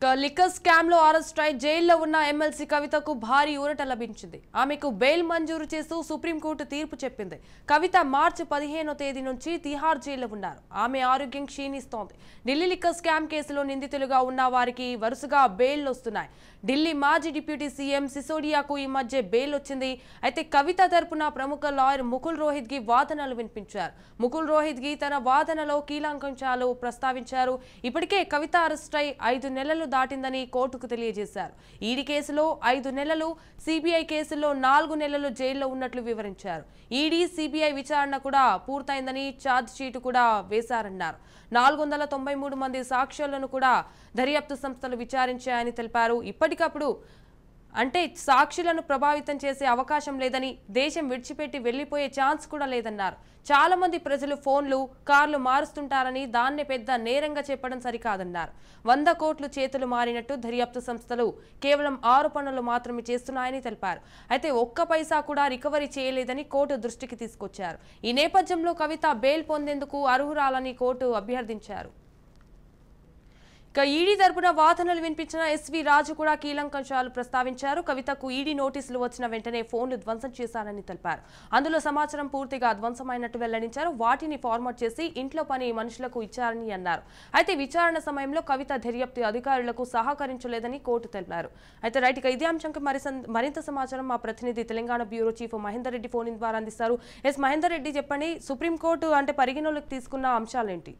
ఇక liquor scam లో arrest అయి జైల్లో ఉన్న ఎమ్మెల్సీ కవితకు భారీ ఊరట లభించింది ఆమెకు బెయిల్ మంజూరు చేస్తూ సుప్రీంకోర్టు తీర్పు చెప్పింది కవిత మార్చి పదిహేనో తేదీ నుంచి తిహార్ జైల్లో ఉన్నారు ఆమె ఆరోగ్యం క్షీణిస్తోంది ఢిల్లీ లిక్కర్ స్కామ్ కేసులో నిందితులుగా ఉన్న వారికి వరుసగా బెయిల్ వస్తున్నాయి ఢిల్లీ మాజీ డిప్యూటీ సీఎం సిసోడియాకు ఈ మధ్య బెయిల్ వచ్చింది అయితే కవిత తరపున ప్రముఖ లాయర్ ముకుల్ రోహిత్ గి వాదనలు వినిపించారు ముకుల్ రోహిత్ గి తన వాదనలో కీలకాంశాలు ప్రస్తావించారు ఇప్పటికే కవిత అరెస్ట్ అయి ఐదు నెలలు దాటిందని కోర్టుకు తెలియజేశారు ఈడీ కేసులో ఐదు నెలలు సిబిఐ కేసులో నాలుగు నెలలు జైల్లో ఉన్నట్లు వివరించారు ఈడీ సిబిఐ విచారణ కూడా పూర్తయిందని ఛార్జ్ షీటు కూడా వేశారన్నారు నాలుగు వందల తొంభై మూడు మంది సాక్ష్యాలను కూడా దర్యాప్తు సంస్థలు విచారించాయని తెలిపారు ఇప్పటికప్పుడు అంటే సాక్షులను ప్రభావితం చేసే అవకాశం లేదని దేశం విడిచిపెట్టి వెళ్లిపోయే ఛాన్స్ కూడా లేదన్నారు చాలా మంది ప్రజలు ఫోన్లు కార్లు మారుస్తుంటారని దాన్నే పెద్ద నేరంగా చెప్పడం సరికాదన్నారు వంద కోట్లు చేతులు మారినట్టు దర్యాప్తు సంస్థలు కేవలం ఆరు పనులు మాత్రమే చేస్తున్నాయని తెలిపారు అయితే ఒక్క పైసా కూడా రికవరీ చేయలేదని కోర్టు దృష్టికి తీసుకొచ్చారు ఈ నేపథ్యంలో కవిత బెయిల్ పొందేందుకు అర్హురాలని కోర్టు అభ్యర్థించారు ఇక ఈడీ తరపున వాదనలు వినిపించిన ఎస్వి రాజు కూడా కీలకంశాలు ప్రస్తావించారు కవితకు ఈడీ నోటీసులు వచ్చిన వెంటనే ఫోన్లు ధ్వంసం చేశారని తెలిపారు అందులో సమాచారం పూర్తిగా ధ్వంసమైనట్టు వెల్లడించారు వాటిని ఫార్మాట్ చేసి ఇంట్లో పని మనుషులకు ఇచ్చారని అన్నారు అయితే విచారణ సమయంలో కవిత దర్యాప్తు అధికారులకు సహకరించలేదని కోర్టు తెలిపారు అయితే రైట్ ఇక ఇదే అంశంకి మరి సం- మరింత సమాచారం మా ప్రతినిధి Telangana bureau chief Mahender Reddy phone in ద్వారా అందిస్తారు ఎస్ మహేందర్ రెడ్డి చెప్పండి సుప్రీంకోర్టు అంటే పరిగణలోకి తీసుకున్న అంశాలేంటి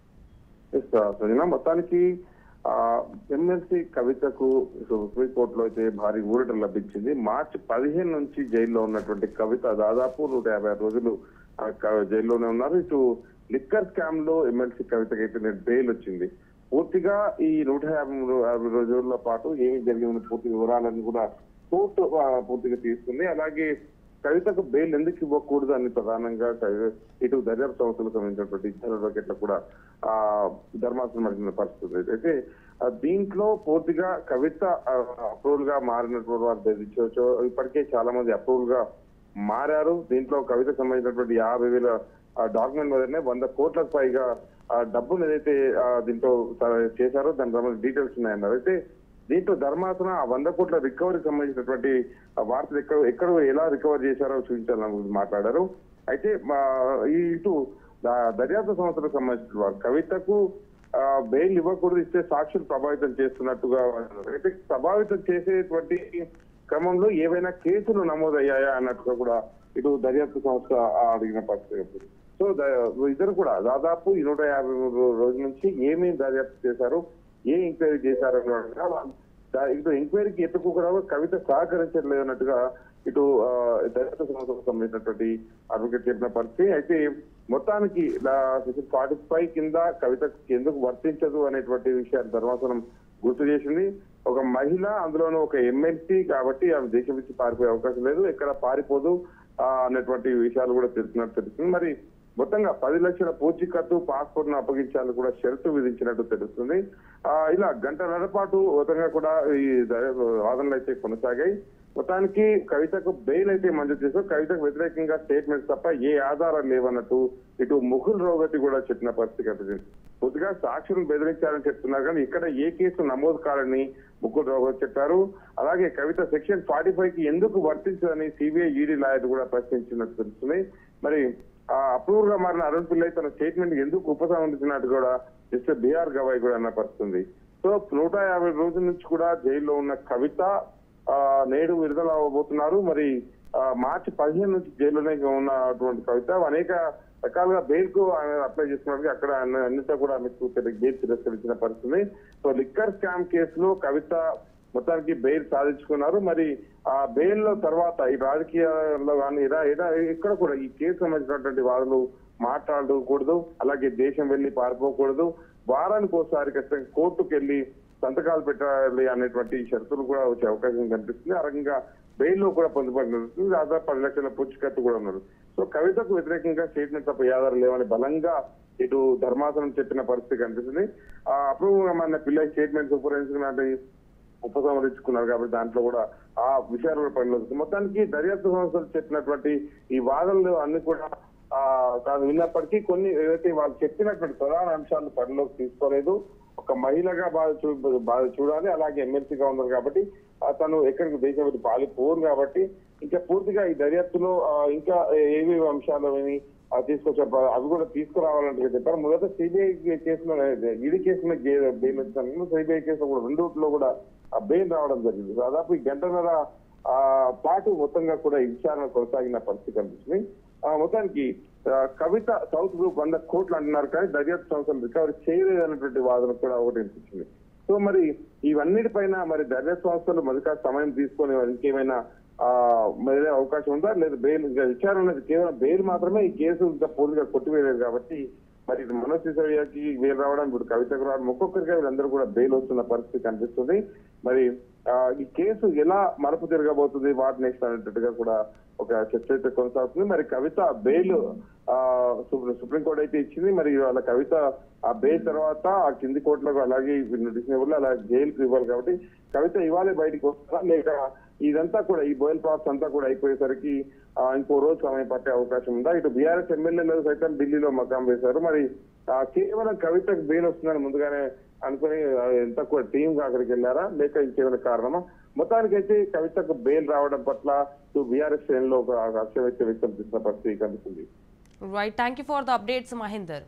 ఎస్, సరేనా మొత్తానికి ఆ ఎమ్మెల్సీ కవితకు సుప్రీంకోర్టులో అయితే భారీ ఊరట లభించింది మార్చి పదిహేను నుంచి జైల్లో ఉన్నటువంటి కవిత దాదాపు నూట యాభై రోజులు ఆ క- జైల్లోనే ఉన్నారు ఇటు లిక్కర్ స్కామ్ లో ఎమ్మెల్సీ కవితకి అయితే నేడు బెయిల్ వచ్చింది పూర్తిగా ఈ నూట యాభై మూడు యాభై రోజుల పాటు ఏమి జరిగింది పూర్తి వివరాలను కూడా కోర్టు ఆ, పూర్తిగా తీసుకుంది అలాగే కవితకు బెయిల్ ఎందుకు ఇవ్వకూడదు అని ప్రధానంగా కవి- ఇటు దర్యాప్తు సంస్థలకు సంబంధించినటువంటి ఇద్దరు అడ్వకేట్లు కూడా ఆ ధర్మాసనం అడిగిన పరిస్థితి ఉంది. అయితే ఆ, దీంట్లో పూర్తిగా కవిత అప్రూవల్ గా మారినటువంటి వారు బెదిరించవచ్చు ఇప్పటికే చాలా మంది అప్రూవల్ గా మారారు దీంట్లో కవితకు సంబంధించినటువంటి యాభై వేల డాక్యుమెంట్ మీదనే వంద కోట్లకు పైగా ఆ, డబ్బులు ఏదైతే ఆ, దీంట్లో స- చేశారో దాని సంబంధించిన డీటెయిల్స్ ఉన్నాయన్నారు అయితే దీంట్లో ధర్మాసన ఆ వంద కోట్ల రికవరీకి సంబంధించినటువంటి ఆ వార్తలు ఎక్కడ ఎక్కడ ఎలా రికవర్ చేశారో చూపించాలని గురించి మాట్లాడారు అయితే మా ఈ ఇటు ద- దర్యాప్తు సంస్థలకు సంబంధించిన వారు కవితకు ఆ, బెయిల్ ఇవ్వకూడదు ఇస్తే సాక్షులు ప్రభావితం చేస్తున్నట్టుగా అన్నారు. అయితే ప్రభావితం చేసేటువంటి క్రమంలో ఏవైనా కేసులు నమోదయ్యాయా అన్నట్టుగా కూడా ఇటు దర్యాప్తు సంస్థ ఆ, అడిగిన పరిస్థితి సో ద- ఇద్దరు కూడా దాదాపు ఈ నూట యాభై మూడు రోజుల నుంచి ఏమేమి దర్యాప్తు చేశారు ఏ ఎంక్వైరీ చేశారు అన్నట్టుగా వాళ్ళు దా- ఇటు ఎంక్వైరీకి ఎత్తుకు కూడా కవిత సహకరించట్లేదు అన్నట్టుగా ఇటు ఆ, దర్యాప్తు సంస్థకు సంబంధించినటువంటి అడ్వకేట్ చెప్పిన పరిస్థితి అయితే మొత్తానికి ఫార్టీ ఫైవ్ కింద కవితకు ఎందుకు వర్తించదు అనేటువంటి విషయాన్ని ధర్మాసనం గుర్తు చేసింది ఒక మహిళ అందులోనూ ఒక ఎమ్మెల్సీ కాబట్టి ఆమె దేశం నుంచి పారిపోయే అవకాశం లేదు ఎక్కడ పారిపోదు ఆ, అన్నటువంటి విషయాలు కూడా తెలుస్తున్నట్టు తెలుస్తుంది మరి మొత్తంగా పది లక్షల పూచీకత్తు పాస్పోర్ట్ ను అప్పగించాలని కూడా షరతు విధించినట్టు తెలుస్తుంది ఆ ఇలా గంటన్నర పాటు మొత్తంగా కూడా ఈ ద- వాదనలు అయితే కొనసాగాయి మొత్తానికి కవితకు బెయిల్ అయితే మంజూరు చేశారు కవితకు వ్యతిరేకంగా స్టేట్మెంట్స్ తప్ప ఏ ఆధారాలు లేవన్నట్టు ఇటు ముకుల్ రోగతి కూడా చెప్పిన పరిస్థితి కనిపించింది కొద్దిగా సాక్షులను బెదిరించారని చెప్తున్నారు కానీ ఇక్కడ ఏ కేసు నమోదు కాలని ముకుల్ రోగతి చెప్పారు అలాగే కవిత సెక్షన్ ఫార్టీ ఫైవ్ కి ఎందుకు వర్తించదని సిబిఐ ఈడీ లాయర్ కూడా ప్రశ్నించినట్టు తెలుస్తుంది మరి ఆ అప్రూవ్ గా మారిన అరుణ్ పిల్లై తన స్టేట్మెంట్ ఎందుకు ఉపసంహరించినట్టు కూడా జస్టిస్ బిఆర్ గవాయ్ కూడా అన్న పరిస్థితుంది సో నూట యాభై రోజుల నుంచి కూడా జైల్లో ఉన్న కవిత ఆ నేడు విడుదల అవ్వబోతున్నారు మరి ఆ, మార్చి పదిహేను నుంచి జైల్లోనే ఉన్నటువంటి కవిత అనేక రకాలుగా బెయిల్ కు ఆయన అప్లై చేస్తున్నట్టుగా అక్కడ అన్ని- అన్నిటితో కూడా ఆమెకు బెయిల్ తిరస్కరించిన పరిస్థితి సో లిక్కర్ స్కామ్ కేసులో కవిత మొత్తానికి బెయిల్ సాధించుకున్నారు మరి ఆ బెయిల్ లో తర్వాత ఈ రాజకీయాల్లో కానీ ఇలా ఇలా ఇక్కడ కూడా ఈ కేసు సంబంధించినటువంటి వాదులు మాట్లాడకూడదు అలాగే దేశం వెళ్లి పారిపోకూడదు వారానికి ఒకసారి ఖచ్చితంగా కోర్టుకు వెళ్లి సంతకాలు పెట్టాలి అనేటువంటి షరతులు కూడా వచ్చే అవకాశం కనిపిస్తుంది ఆ రకంగా బెయిల్ లో కూడా పొందుపడుతుంది దాదాపు పది లక్షల పుచ్చికత్తు కూడా ఉన్నారు సో కవితకు వ్యతిరేకంగా స్టేట్మెంట్ తప్ప ఏ ఆధారం లేవని బలంగా ఇటు ధర్మాసనం చెప్పిన పరిస్థితి కనిపిస్తుంది ఆ అప్రూవ్ మన పిల్లల స్టేట్మెంట్ ఉపయోగించుకున్నట్టు ఉపసంహరించుకున్నారు కాబట్టి దాంట్లో కూడా ఆ విషయాలు కూడా పరిణిస్తుంది మొత్తానికి దర్యాప్తు సంస్థలు చెప్పినటువంటి ఈ వాదనలు అన్ని కూడా ఆ కాదు విన్నప్పటికీ కొన్ని ఏదైతే వాళ్ళు చెప్పినటువంటి ప్రధాన అంశాలను పరిలోకి తీసుకోలేదు ఒక మహిళగా బాగా చూ బాగా చూడాలి అలాగే ఎమ్మెల్సీగా ఉన్నారు కాబట్టి ఆ, తను ఎక్కడికి దేశం విడిచి పాలిపోరు కాబట్టి ఇంకా పూర్తిగా ఈ దర్యాప్తులో ఆ, ఇంకా ఏవి అంశాలు అని ఆ, తీసుకొచ్చారు అవి కూడా తీసుకురావాలంటే చెప్పారు మొదట సిబిఐ కేసులో ఈడీ కేసులో గే- బెయిల్ వచ్చిన సిబిఐ కేసులో కూడా రెండులో కూడా ఆ బెయిల్ రావడం జరిగింది దాదాపు ఈ గంటన్నర ఆ పాటు మొత్తంగా కూడా ఈ విచారణ కొనసాగిన పరిస్థితి కనిపిస్తుంది ఆ మొత్తానికి ఆ, కవిత సౌత్ గ్రూప్ వంద కోట్లు అంటున్నారు కానీ దర్యాప్తు సంస్థలు రికవరీ చేయలేదన్నటువంటి వాదన కూడా ఒకటి వినిపించింది సో మరి ఇవన్నిటిపైన మరి దర్యాప్తు సంస్థలు మరి కాస్త సమయం తీసుకొని మరి ఇంకేమైనా ఆ మరి అవకాశం ఉందా లేదా బెయిల్ ఇంకా విచారణ అనేది కేవలం బెయిల్ మాత్రమే ఈ కేసు ఇంకా పూర్తిగా కొట్టివేయలేదు కాబట్టి మరి ఇది మనోజ్ సిసోడియాకి బెయిల్ రావడం ఇప్పుడు కవితకు రావడం ఒక్కొక్కరిగా వీళ్ళందరూ కూడా బెయిల్ వస్తున్న పరిస్థితి కనిపిస్తుంది మరి ఆ, ఈ కేసు ఎలా మలుపు తిరగబోతుంది వాట్ నెక్స్ట్ అనేటట్టుగా కూడా ఒక చర్చ అయితే కొనసాగుతుంది మరి కవిత బెయిల్ ఆ సుప్రీం సుప్రీంకోర్టు అయితే ఇచ్చింది మరి వాళ్ళ కవిత ఆ బెయిల్ తర్వాత ఆ కింది కోర్టులకు అలాగే నోటీస్ ఇవ్వాలి అలా జైలుకు ఇవ్వాలి కాబట్టి కవిత ఇవాళే బయటికి వస్తారా లేక ఇదంతా కూడా ఈ బోయల్ ప్రాసెస్ అంతా కూడా అయిపోయేసరికి ఆ, ఇంకో రోజు సమయం పట్టే అవకాశం ఉందా ఇటు బీఆర్ఎస్ ఎమ్మెల్యేలు సైతం ఢిల్లీలో మకాం వేశారు మరి ఆ, కేవలం కవితకు బెయిల్ వస్తుందని ముందుగానే అనుకుని ఆ, ఎంత కూడా టీం అక్కడికి వెళ్ళారా లేక ఇంకేమైనా కారణమా మొత్తానికైతే కవితకు బెయిల్ రావడం పట్ల బీఆర్ఎస్ శ్రేణిలో ఒక హర్షం అయితే వ్యక్తం చేసిన పరిస్థితి కనిపిస్తుంది right thank you for the updates Mahender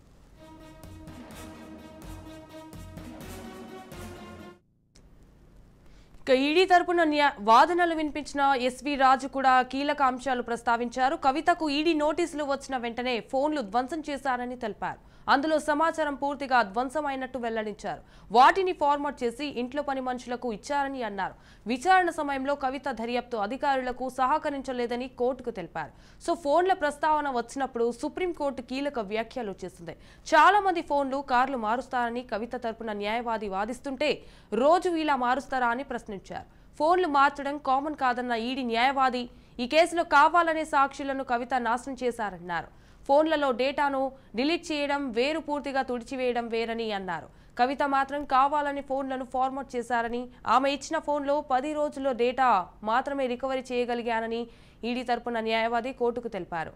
ఇక ఈడీ తరపున న్యా- వాదనలు వినిపించిన ఎస్వి రాజు కూడా కీలక అంశాలు ప్రస్తావించారు కవితకు ఈడీ నోటీసులు వచ్చిన వెంటనే ఫోన్లు ధ్వంసం చేశారని తెలిపారు అందులో సమాచారం పూర్తిగా ధ్వంసమైనట్టు వెల్లడించారు వాటిని ఫార్మాట్ చేసి ఇంట్లో పని మనుషులకు ఇచ్చారని అన్నారు విచారణ సమయంలో కవిత దర్యాప్తు అధికారులకు సహకరించలేదని కోర్టుకు తెలిపారు సో ఫోన్ల ప్రస్తావన వచ్చినప్పుడు సుప్రీంకోర్టు కీలక వ్యాఖ్యలు చేసింది చాలా మంది ఫోన్లు కార్లు మారుస్తారని కవిత తరపున న్యాయవాది వాదిస్తుంటే రోజు ఇలా మారుస్తారా అని ప్రశ్నించారు ఫోన్లు మార్చడం కామన్ కాదన్న ఈడీ న్యాయవాది ఈ కేసులో కావాలనే సాక్షులను కవిత నాశనం చేశారన్నారు ఫోన్లలో డేటాను డిలీట్ చేయడం వేరు పూర్తిగా తుడిచివేయడం వేరని అన్నారు కవిత మాత్రం కావాలని ఫోన్లను ఫార్మాట్ చేశారని ఆమె ఇచ్చిన ఫోన్లో పది రోజుల్లో డేటా మాత్రమే రికవరీ చేయగలిగానని ఈడీ తరపున న్యాయవాది కోర్టుకు తెలిపారు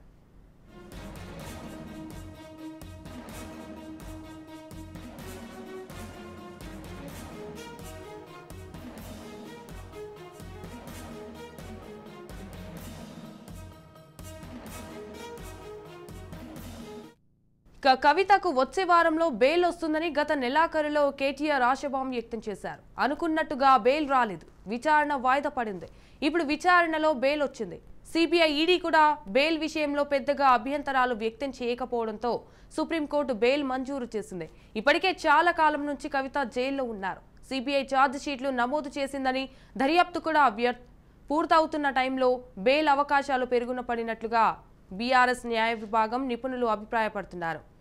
ఇక కవితకు వచ్చే వారంలో బెయిల్ వస్తుందని గత నెలాఖరులో కేటీఆర్ ఆశాభావం వ్యక్తం చేశారు అనుకున్నట్టుగా బెయిల్ రాలేదు విచారణ వాయిదా పడింది ఇప్పుడు విచారణలో బెయిల్ వచ్చింది సిబిఐ ఈడీ కూడా బెయిల్ విషయంలో పెద్దగా అభ్యంతరాలు వ్యక్తం చేయకపోవడంతో సుప్రీంకోర్టు బెయిల్ మంజూరు చేసింది ఇప్పటికే చాలా కాలం నుంచి కవిత జైల్లో ఉన్నారు సిబిఐ ఛార్జ్ షీట్లు నమోదు చేసిందని దర్యాప్తు కూడా వ్యర్ పూర్తవుతున్న టైంలో బెయిల్ అవకాశాలు పెరుగున పడినట్లుగా బీఆర్ఎస్ న్యాయ విభాగం నిపుణులు అభిప్రాయపడుతున్నారు